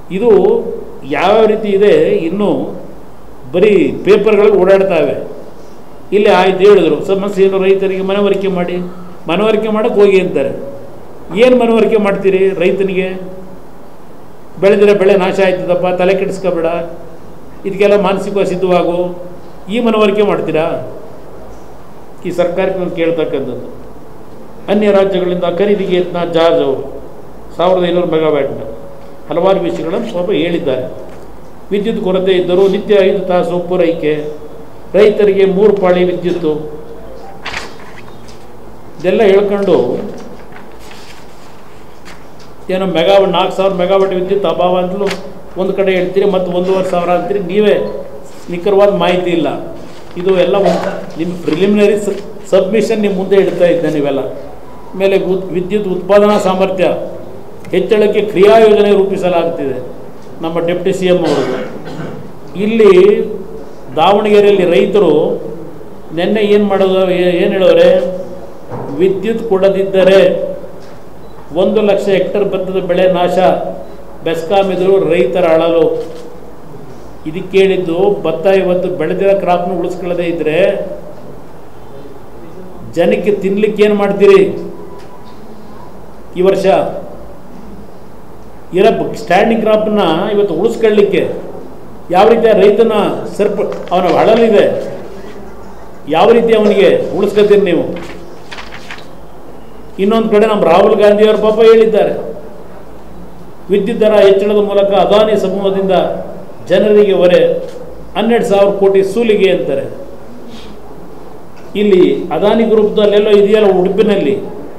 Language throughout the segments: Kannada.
ಇದು ಯಾವ ರೀತಿ ಇದೆ ಇನ್ನೂ ಬರೀ ಪೇಪರ್ಗಳು ಓಡಾಡ್ತಾವೆ ಇಲ್ಲಿ ಆಯ್ತು ಹೇಳಿದ್ರು ಸಮಸ್ಯೆ ಏನು ರೈತರಿಗೆ ಮನವರಿಕೆ ಮಾಡಿ ಮನವರಿಕೆ ಮಾಡೋಕ್ಕೆ ಹೋಗಿ ಅಂತಾರೆ ಏನು ಮನವರಿಕೆ ಮಾಡ್ತೀರಿ ರೈತನಿಗೆ ಬೆಳೆದಿರೋ ಬೆಳೆ ನಾಶ ಆಯ್ತದಪ್ಪ ತಲೆ ಕೆಡಿಸ್ಕೋಬೇಡ ಇದಕ್ಕೆಲ್ಲ ಮಾನಸಿಕವಾಗಿ ಸಿದ್ಧವಾಗು ಈ ಮನವರಿಕೆ ಮಾಡ್ತೀರಾ ಈ ಸರ್ಕಾರಕ್ಕೆ ನಾನು ಕೇಳ್ತಕ್ಕಂಥದ್ದು ಅನ್ಯ ರಾಜ್ಯಗಳಿಂದ ಖರೀದಿಗೆ ಯತ್ನ ಜಾರ್ಜ್ ಅವರು ಸಾವಿರದ ಐನೂರು ಮೆಗಾವ್ಯಾಟ್ನ ಹಲವಾರು ವಿಷಯಗಳನ್ನು ಪಾಪ ಹೇಳಿದ್ದಾರೆ ವಿದ್ಯುತ್ ಕೊರತೆ ಇದ್ದರೂ ನಿತ್ಯ ಐದು ತಾಸು ಪೂರೈಕೆ ರೈತರಿಗೆ ಮೂರು ಪಾಳಿ ವಿದ್ಯುತ್ತು ಇದೆಲ್ಲ ಹೇಳ್ಕೊಂಡು ಏನೋ ಮೆಗಾವಟ್ ನಾಲ್ಕು ಸಾವಿರ ಮೆಗಾವಾಟ್ ವಿದ್ಯುತ್ ಅಭಾವ ಅಂತಲೂ ಒಂದು ಕಡೆ ಹೇಳ್ತೀರಿ ಮತ್ತು ಒಂದೂವರೆ ಸಾವಿರ ಅಂತೀರಿ ನೀವೇ ನಿಖರವಾದ ಮಾಹಿತಿ ಇಲ್ಲ ಇದು ಎಲ್ಲ ಒಂದು ನಿಮ್ಮ ಪ್ರಿಲಿಮಿನರಿ ಸಬ್ಮಿಷನ್ ನಿಮ್ಮ ಮುಂದೆ ಇಡ್ತಾ ಇದ್ದೆ ನೀವೆಲ್ಲ ಮೇಲೆ ಉತ್- ವಿದ್ಯುತ್ ಉತ್ಪಾದನಾ ಸಾಮರ್ಥ್ಯ ಹೆಚ್ಚಳಕ್ಕೆ ಕ್ರಿಯಾ ಯೋಜನೆ ರೂಪಿಸಲಾಗುತ್ತಿದೆ ನಮ್ಮ ಡೆಪ್ಟಿ ಸಿ ಎಮ್ ಅವರು ಇಲ್ಲಿ ದಾವಣಗೆರೆಯಲ್ಲಿ ರೈತರು ನಿನ್ನೆ ಏನು ಮಾಡೋದು ಏನು ಹೇಳೋರೆ ವಿದ್ಯುತ್ ಕೊಡದಿದ್ದರೆ ಒಂದು ಲಕ್ಷ ಹೆಕ್ಟರ್ ಭತ್ತದ ಬೆಳೆ ನಾಶ ಬೆಸ್ಕಾಂ ಎದುರು ರೈತರ ಅಳಲು ಇದಕ್ಕೆ ಕೇಳಿದ್ದು ಭತ್ತ ಇವತ್ತು ಬೆಳೆದಿರೋ ಕ್ರಾಪ್ನ ಉಳಿಸ್ಕೊಳ್ಳದೆ ಇದ್ರೆ ಜನಕ್ಕೆ ತಿನ್ಲಿಕ್ಕೆ ಏನು ಮಾಡ್ತೀರಿ ಈ ವರ್ಷ ಇರೋ ಸ್ಟ್ಯಾಂಡಿಂಗ್ ಕ್ರಾಪ್ನ ಇವತ್ತು ಉಳಿಸ್ಕೊಳ್ಳಿಕ್ಕೆ ಯಾವ ರೀತಿಯ ರೈತನ ಸರ್ಪ ಅವನ ಹಳಲಿದೆ ಯಾವ ರೀತಿ ಅವನಿಗೆ ಉಳಿಸ್ಕೊತೀರಿ ನೀವು ಇನ್ನೊಂದು ಕಡೆ ನಮ್ಮ ರಾಹುಲ್ ಗಾಂಧಿಯವರು ಪಾಪ ಹೇಳಿದ್ದಾರೆ ವಿದ್ಯುತ್ ದರ ಹೆಚ್ಚಳದ ಮೂಲಕ ಅದಾನಿ ಸಮೂಹದಿಂದ ಜನರಿಗೆ ಹೊರೆ ಹನ್ನೆರಡು ಸಾವಿರ ಕೋಟಿ ಸೂಲಿಗೆ ಅಂತಾರೆ ಇಲ್ಲಿ ಅದಾನಿ ಗ್ರೂಪ್ದಲ್ಲೆಲ್ಲೋ ಇದೆಯಲ್ಲ ಉಡುಪಿನಲ್ಲಿ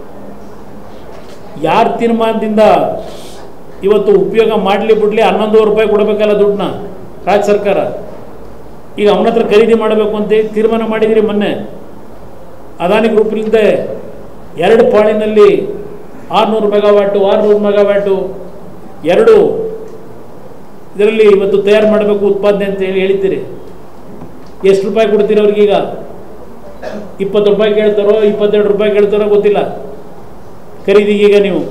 ಯಾರ ತೀರ್ಮಾನದಿಂದ ಇವತ್ತು ಉಪಯೋಗ ಮಾಡಲಿ ಬಿಡಲಿ ಹನ್ನೊಂದುವರೆ ರೂಪಾಯಿ ಕೊಡಬೇಕಲ್ಲ ದುಡ್ಡನ್ನ ರಾಜ್ಯ ಸರ್ಕಾರ ಈಗ ಅವನ ಹತ್ರ ಖರೀದಿ ಮಾಡಬೇಕು ಅಂತ ತೀರ್ಮಾನ ಮಾಡಿದಿರಿ ಮೊನ್ನೆ ಅದಾನಿ ಗ್ರೂಪ್ನಿಂದ ಎರಡು ಪಾಳಿನಲ್ಲಿ ಆರುನೂರು ಮೆಗಾವ್ಯಾಟು ಆರುನೂರು ಮೆಗಾವ್ಯಾಟು ಎರಡು ಇದರಲ್ಲಿ ಇವತ್ತು ತಯಾರು ಮಾಡಬೇಕು ಉತ್ಪಾದನೆ ಅಂತ ಹೇಳಿ ಹೇಳಿದ್ದೀರಿ ಎಷ್ಟು ರೂಪಾಯಿ ಕೊಡ್ತೀರಿ ಅವ್ರಿಗೀಗ ಇಪ್ಪತ್ತು ರೂಪಾಯಿ ಕೇಳ್ತಾರೋ ಇಪ್ಪತ್ತೆರಡು ರೂಪಾಯಿ ಕೇಳ್ತಾರೋ ಗೊತ್ತಿಲ್ಲ ಖರೀದಿಗೀಗ ನೀವು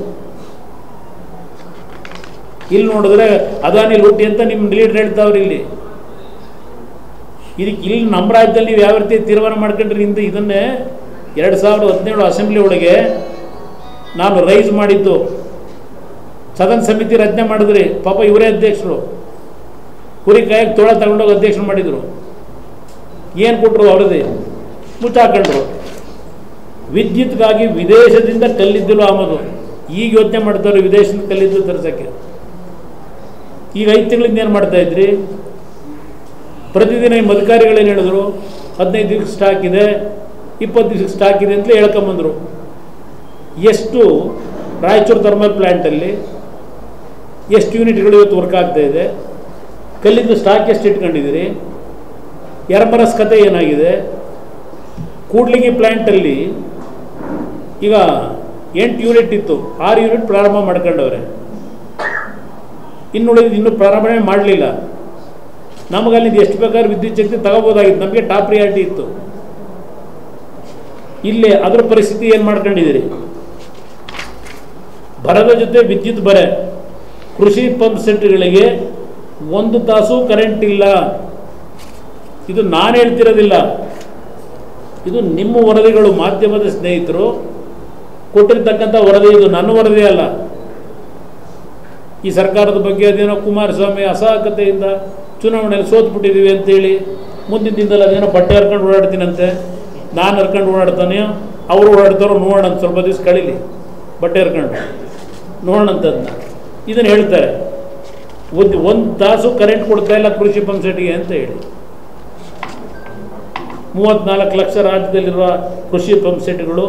ಇಲ್ಲಿ ನೋಡಿದ್ರೆ ಅದಾನಿ ಲೂಟಿ ಅಂತ ನಿಮ್ಮ ಲೀಡರ್ ಹೇಳ್ತಾವ್ರಿ ಇಲ್ಲಿ ಇದಕ್ಕೆ ಇಲ್ಲಿ ನಮ್ಮ ರಾಜ್ಯದಲ್ಲಿ ನೀವು ಯಾವ ರೀತಿ ತೀರ್ಮಾನ ಮಾಡ್ಕೊಂಡ್ರಿ ಇಂದ ಇದನ್ನೇ ಎರಡು ಸಾವಿರದ ಹದಿನೇಳು ಅಸೆಂಬ್ಲಿ ಒಳಗೆ ನಾನು ರೈಸ್ ಮಾಡಿದ್ದು ಸದನ ಸಮಿತಿ ರಚನೆ ಮಾಡಿದ್ರಿ ಪಾಪ ಇವರೇ ಅಧ್ಯಕ್ಷರು ಕುರಿ ಕಾಯಕ್ಕೆ ತೋಳ ತಗೊಂಡೋಗಿ ಅಧ್ಯಕ್ಷರು ಮಾಡಿದರು ಏನು ಕೊಟ್ಟರು ಅವ್ರದೇ ಮುಚ್ಚಾಕೊಂಡ್ರು ವಿದ್ಯುತ್ಗಾಗಿ ವಿದೇಶದಿಂದ ಕಲ್ಲಿದ್ದಲು ಆಮದು ಈಗ ಯೋಚನೆ ಮಾಡ್ತಾರೆ ವಿದೇಶದಿಂದ ಕಲ್ಲಿದ್ದಲು ತರಿಸೋಕ್ಕೆ ಈಗ ಐದು ತಿಂಗಳಿಂದ ಏನು ಮಾಡ್ತಾ ಇದ್ರಿ ಪ್ರತಿದಿನ ನಿಮ್ಮ ಅಧಿಕಾರಿಗಳೇನು ಹೇಳಿದ್ರು ಹದಿನೈದು ದಿವಸ ಸ್ಟಾಕ್ ಇದೆ ಇಪ್ಪತ್ತು ದಿವಸಕ್ಕೆ ಸ್ಟಾಕ್ ಇದೆ ಅಂತಲೇ ಹೇಳ್ಕೊಂಬಂದರು ಎಷ್ಟು ರಾಯಚೂರು ಥರ್ಮಲ್ ಪ್ಲ್ಯಾಂಟಲ್ಲಿ ಎಷ್ಟು ಯೂನಿಟ್ಗಳು ಇವತ್ತು ವರ್ಕ್ ಆಗ್ತಾ ಇದೆ ಕಲ್ಲಿದ್ದು ಸ್ಟಾಕ್ ಎಷ್ಟು ಇಟ್ಕೊಂಡಿದ್ದೀರಿ ಎರಮರಸ್ ಕತೆ ಏನಾಗಿದೆ ಕೂಡ್ಲಿಗಿ ಪ್ಲ್ಯಾಂಟಲ್ಲಿ ಈಗ ಎಂಟು ಯೂನಿಟ್ ಇತ್ತು ಆರು ಯೂನಿಟ್ ಪ್ರಾರಂಭ ಮಾಡ್ಕೊಂಡವ್ರೆ ಇನ್ನುಳಿದು ಇನ್ನೂ ಪ್ರಾರಂಭನೆ ಮಾಡಲಿಲ್ಲ ನಮಗಲ್ಲಿಂದ ಎಷ್ಟು ಬೇಕಾದ್ರೂ ವಿದ್ಯುತ್ ಶಕ್ತಿ ತಗೋಬೋದಾಗಿತ್ತು ನಮಗೆ ಟಾಪ್ ಪ್ರಿಯಾರಿಟಿ ಇತ್ತು ಇಲ್ಲಿ ಅದರ ಪರಿಸ್ಥಿತಿ ಏನು ಮಾಡ್ಕೊಂಡಿದ್ದೀರಿ ಬರದ ಜೊತೆ ವಿದ್ಯುತ್ ಬರೆ ಕೃಷಿ ಪಂಪ್ ಸೆಟ್ಗಳಿಗೆ ಒಂದು ತಾಸು ಕರೆಂಟ್ ಇಲ್ಲ ಇದು ನಾನು ಹೇಳ್ತಿರೋದಿಲ್ಲ ಇದು ನಿಮ್ಮ ವರದಿಗಳು ಮಾಧ್ಯಮದ ಸ್ನೇಹಿತರು ಕೊಟ್ಟಿರ್ತಕ್ಕಂಥ ವರದಿ ಇದು ನನ್ನ ವರದಿ ಅಲ್ಲ ಈ ಸರ್ಕಾರದ ಬಗ್ಗೆ ಅದೇನೋ ಕುಮಾರಸ್ವಾಮಿ ಅಸಹಕತೆಯಿಂದ ಚುನಾವಣೆಯಲ್ಲಿ ಸೋತ್ಬಿಟ್ಟಿದ್ದೀವಿ ಅಂತೇಳಿ ಮುಂದಿನ ದಿನದಲ್ಲಿ ಅದೇನೋ ಬಟ್ಟೆ ಹರ್ಕೊಂಡು ಓಡಾಡ್ತೀನಂತೆ ನಾನು ಹರ್ಕೊಂಡು ಓಡಾಡ್ತಾನೆ ಅವರು ಓಡಾಡ್ತಾರೋ ನೋಡೋಣ ಅಂತ ಸ್ವಲ್ಪ ದಿವಸ ಕಳೀಲಿ ಬಟ್ಟೆ ಹರ್ಕೊಂಡು ನೋಡೋಣಂತದನ್ನ ಇದನ್ನು ಹೇಳ್ತಾರೆ ಒಂದು ಒಂದು ತಾಸು ಕರೆಂಟ್ ಕೊಡ್ತಾ ಇಲ್ಲ ಕೃಷಿ ಪಂಪ್ ಸೆಟ್ಗೆ ಅಂತ ಹೇಳಿ ಮೂವತ್ತ್ನಾಲ್ಕು ಲಕ್ಷ ರಾಜ್ಯದಲ್ಲಿರುವ ಕೃಷಿ ಪಂಪ್ ಸೆಟ್ಗಳು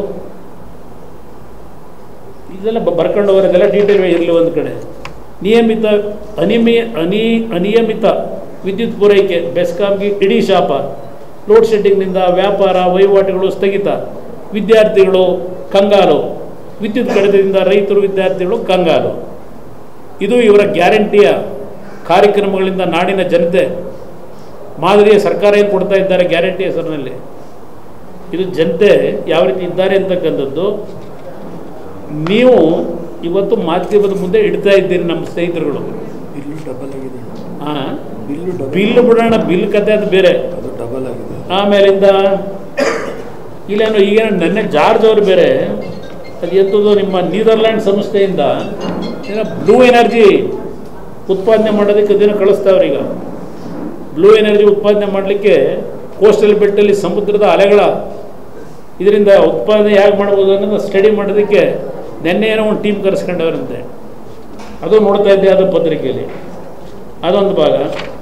ಇದೆಲ್ಲ ಬ- ಬರ್ಕೊಂಡು ಹೋಗೋದೆಲ್ಲ ಡೀಟೇಲ್ ಇರಲಿ ಒಂದು ಕಡೆ ನಿಯಮಿತ ಅನಿಮಿಯ ಅನಿ ಅನಿಯಮಿತ ವಿದ್ಯುತ್ ಪೂರೈಕೆ ಬೆಸ್ಕಾಂಗೆ ಇಡೀ ಶಾಪ ಲೋಡ್ ಶೆಡ್ಡಿಂಗ್ನಿಂದ ವ್ಯಾಪಾರ ವಹಿವಾಟುಗಳು ಸ್ಥಗಿತ ವಿದ್ಯಾರ್ಥಿಗಳು ಕಂಗಾಲು ವಿದ್ಯುತ್ ಕಡಿತದಿಂದ ರೈತರು ವಿದ್ಯಾರ್ಥಿಗಳು ಕಂಗಾಲು ಇದು ಇವರ ಗ್ಯಾರಂಟಿಯ ಕಾರ್ಯಕ್ರಮಗಳಿಂದ ನಾಡಿನ ಜನತೆ ಮಾದರಿಯ ಸರ್ಕಾರ ಏನು ಕೊಡ್ತಾ ಇದ್ದಾರೆ ಗ್ಯಾರಂಟಿ ಹೆಸರಿನಲ್ಲಿ ಇದು ಜನತೆ ಯಾವ ರೀತಿ ಇದ್ದಾರೆ ಅಂತಕ್ಕಂಥದ್ದು ನೀವು ಇವತ್ತು ಮಾಧ್ಯಮದ ಮುಂದೆ ಇಡ್ತಾ ಇದ್ದೀರಿ ನಮ್ಮ ಸ್ನೇಹಿತರುಗಳು ಬಿಲ್ಲು ಡಬಲ್ ಆಗಿದೆ ಹಾಂ ಬಿಲ್ಲು ಡಬಲ್ ಬಿಲ್ ಬಿಡೋಣ ಬಿಲ್ ಕತೆ ಅದು ಬೇರೆ ಅದು ಡಬಲ್ ಆಗಿದೆ ಆಮೇಲಿಂದ ಇಲ್ಲೇನು ಈಗೇನು ನೆನ್ನೆ ಜಾರ್ಜ್ ಅವರು ಬೇರೆ ಅದು ಎಂಥದ್ದು ನಿಮ್ಮ ನೀದರ್ಲ್ಯಾಂಡ್ ಸಂಸ್ಥೆಯಿಂದ ಏನೋ ಬ್ಲೂ ಎನರ್ಜಿ ಉತ್ಪಾದನೆ ಮಾಡೋದಕ್ಕೆ ಅದನ್ನು ಕಳಿಸ್ತಾವ್ರೆ ಈಗ ಬ್ಲೂ ಎನರ್ಜಿ ಉತ್ಪಾದನೆ ಮಾಡಲಿಕ್ಕೆ ಕೋಸ್ಟಲ್ ಬೆಟ್ಟಲ್ಲಿ ಸಮುದ್ರದ ಅಲೆಗಳ ಇದರಿಂದ ಉತ್ಪಾದನೆ ಹೇಗೆ ಮಾಡ್ಬೋದು ಅನ್ನೋದು ಸ್ಟಡಿ ಮಾಡೋದಕ್ಕೆ ನಿನ್ನೆ ಏನೋ ಒಂದು ಟೀಮ್ ಕರೆಸ್ಕೊಂಡವ್ರಂತೆ ಅದು ನೋಡ್ತಾ ಇದ್ದೆ ಅದು ಪತ್ರಿಕೆಯಲ್ಲಿ ಅದೊಂದು ಭಾಗ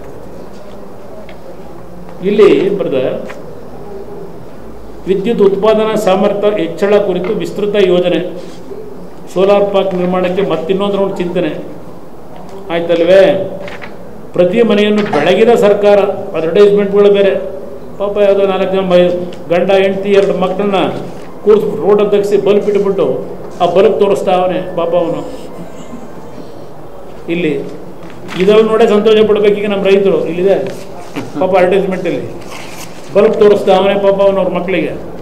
ಇಲ್ಲಿ ಬ್ರದರ್ ವಿದ್ಯುತ್ ಉತ್ಪಾದನಾ ಸಾಮರ್ಥ್ಯ ಹೆಚ್ಚಳ ಕುರಿತು ವಿಸ್ತೃತ ಯೋಜನೆ ಸೋಲಾರ್ ಪಾರ್ಕ್ ನಿರ್ಮಾಣಕ್ಕೆ ಮತ್ತಿನ್ನೊಂದು ರೌಂಡ್ ಚಿಂತನೆ ಆಯ್ತಲ್ವೇ ಪ್ರತಿ ಮನೆಯನ್ನು ಬೆಳಗಿನ ಸರ್ಕಾರ ಅಡ್ವರ್ಟೈಸ್ಮೆಂಟ್ಗಳು ಬೇರೆ ಪಾಪ ಯಾವುದೋ ನಾಲ್ಕು ಜನ ಮೈ ಗಂಡ ಹೆಂಡತಿ ಎರಡು ಮಕ್ಕಳನ್ನ ಕೂರಿಸ್ಬಿಟ್ಟು ರೋಡ್ ತೆಗಿಸಿ ಬಲ್ಬ್ ಇಟ್ಬಿಟ್ಟು ಆ ಬಲ್ಬ್ ತೋರಿಸ್ತಾ ಅವನೇ ಪಾಪ ಅವನು ಇಲ್ಲಿ ಇದೆಲ್ಲ ನೋಡೇ ಸಂತೋಷ ಪಡ್ಬೇಕು ಈಗ ನಮ್ಮ ರೈತರು ಇಲ್ಲಿದೆ ಪಾಪ ಅಡ್ವರ್ಟೈಸ್ಮೆಂಟಲ್ಲಿ ಬಲ್ಬ್ ತೋರಿಸ್ತಾ ಅವನೇ ಪಾಪ ಅವನವ್ರ ಮಕ್ಕಳಿಗೆ